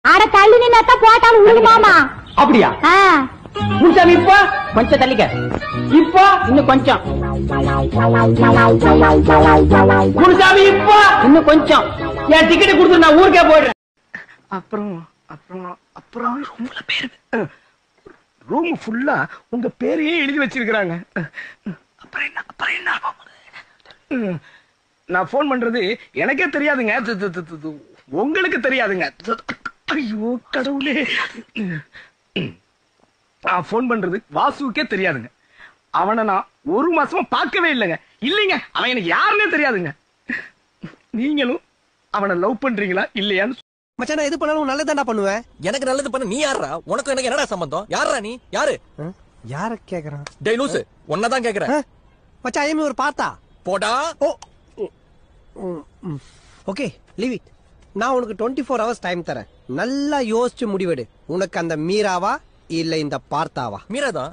அட தள்ளி நின்னாத்தான் போட்டாலும் உருகுமாமா அப்படியா ஆ முன்சாமி இப்போ கொஞ்சம் தள்ளிக்க இப்போ இன்னும் கொஞ்சம் முனுசாமி இப்போ இன்னும் கொஞ்சம் என் டிக்கெட் கொடுத்து நான் ஊருக்கே போயிடுறேன் அப்புறம் அப்புறம் அப்புறம் ரூம்ல பேரு ரூம் ஃபுல்லா உங்க பேரையே எழுதி வச்சிருக்கிறாங்க அப்புறம் என்ன அப்புறம் என்ன ம், நான் ஃபோன் பண்றது எனக்கே தெரியாதுங்க து, து, து, து, து. உங்களுக்கு தெரியாதுங்க து, ஐயோ கடவுளே ம். நான் ஃபோன் பண்றது வாசுவுக்கே தெரியாதுங்க அவனை நான் ஒரு மாசமா பார்க்கவே இல்லைங்க இல்லைங்க அவன் எனக்கு யாருன்னே தெரியாதுங்க நீங்களும் அவனை லவ் பண்றீங்களா இல்லையான்னு மச்சான் நான் எது பண்ணாலும் நல்லதாண்டா பண்ணுவேன் எனக்கு நல்லது பண்ண நீ யாரா உனக்கு எனக்கு என்னடா சம்பந்தம் யாரா நீ யாரு யார கேக்குறான் டேய் லூசு உன்னதான் கேக்குறேன் மச்சான் ஐஎம் ஒரு பார்த்தா போடா ஓ ஓகே லீவ் இட் நான் உனக்கு டுவெண்ட்டி ஃபோர் ஹவர்ஸ் டைம் தரேன் நல்லா யோசிச்சு முடிவெடு உனக்கு அந்த மீராவா இல்ல இந்த பார்த்தாவா மீராதான்